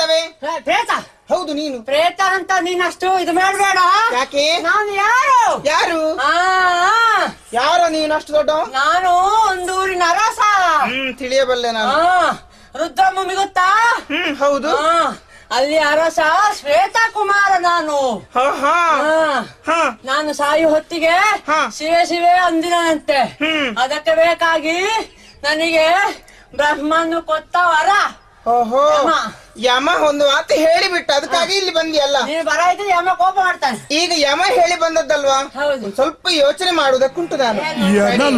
ಪ್ರೇತವೇ pray- ಪ್ರೇತ ಹೌದು ನೀನು ಪ್ರೇತ ಅಂತ ನೀನಷ್ಟು ಇದು ಮಾಡಬೇಡ ಯಾಕೆ ನಾನು ಯಾರು ಯಾರು ಆ, ಆ, ಯಾರೋ ನೀನು ಅಷ್ಟು ದೊಡ್ಡ ನಾನು ಒಂದು ಊರಿನ ಅರಸ ಹ್ಮ್ ತಿಳಿಯಬಲ್ಲೆ ನಾನು ಆ, ರುದ್ರಭೂಮಿ ಗೊತ್ತಾ ಹ್ಮ್ ಹೌದು ಆ, ಅಲ್ಲಿ ಅರಸ ಶ್ವೇತ ಕುಮಾರ ನಾನು ಹಾ ಹಾ ಆ, ಹಾ ನಾನು ಸಾಯು ಹೊತ್ತಿಗೆ ಹಾ. ಶಿವೆ ಶಿವೆ ಅಂದಿನಂತೆ ಹ್ಮ್. ಅದಕ್ಕೆ ಬೇಕಾಗಿ ನನಗೆ ಬ್ರಹ್ಮನು ಕೊತ್ತ ವರ ಓಹೋ ಯಮ. ಯಮ ಒಂದು ಮಾತು ಹೇಳಿಬಿಟ್ಟ ಅದಕ್ಕಾಗಿ ಇಲ್ಲಿ ಬಂದಿಯಲ್ಲ ನೀನು ಬರ ಇದ್ರೆ ಯಮ ಕೋಪ ಮಾಡ್ತಾನೆ ಈಗ ಯಮ ಹೇಳಿ ಬಂದದ್ದಲ್ವಾ ಹೌದು ಒಂದ್ ಸ್ವಲ್ಪ ಯೋಚನೆ ಮಾಡುವುದಕ್ಕುಂಟು ನಾನು ಏನು?